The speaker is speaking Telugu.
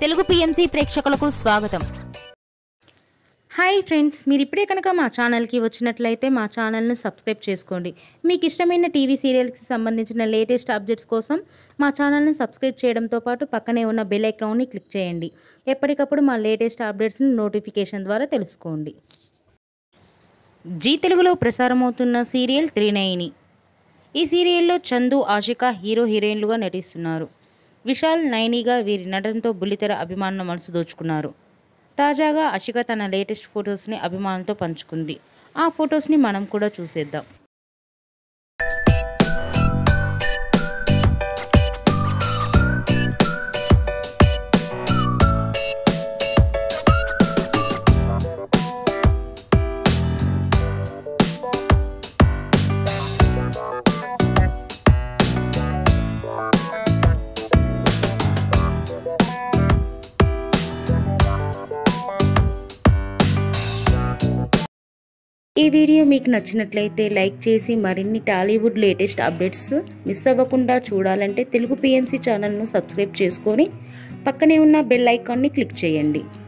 తెలుగు పిఎంసి ప్రేక్షకులకు స్వాగతం హాయ్ ఫ్రెండ్స్ మీరు ఇప్పుడే కనుక మా ఛానల్కి వచ్చినట్లయితే మా ఛానల్ని సబ్స్క్రైబ్ చేసుకోండి మీకు ఇష్టమైన టీవీ సీరియల్కి సంబంధించిన లేటెస్ట్ అప్డేట్స్ కోసం మా ఛానల్ని సబ్స్క్రైబ్ చేయడంతో పాటు పక్కనే ఉన్న బెల్ ఐకాన్ని క్లిక్ చేయండి ఎప్పటికప్పుడు మా లేటెస్ట్ అప్డేట్స్ని నోటిఫికేషన్ ద్వారా తెలుసుకోండి జీ తెలుగులో ప్రసారమవుతున్న సీరియల్ త్రినయని ఈ సీరియల్లో చందు ఆషిక హీరో హీరోయిన్లుగా నటిస్తున్నారు విశాల్ నైనిగా వీరి నటనతో బుల్లితెర అభిమానుల మనసు దోచుకున్నారు తాజాగా అషిక తన లేటెస్ట్ ఫొటోస్ని అభిమానులతో పంచుకుంది ఆ ఫొటోస్ని మనం కూడా చూసేద్దాం ఈ వీడియో మీకు నచ్చినట్లయితే లైక్ చేసి మరిన్ని టాలీవుడ్ లేటెస్ట్ అప్డేట్స్ మిస్ అవ్వకుండా చూడాలంటే తెలుగు పిఎంసి ఛానల్ను సబ్స్క్రైబ్ చేసుకొని పక్కనే ఉన్న బెల్ ఐకాన్ని క్లిక్ చేయండి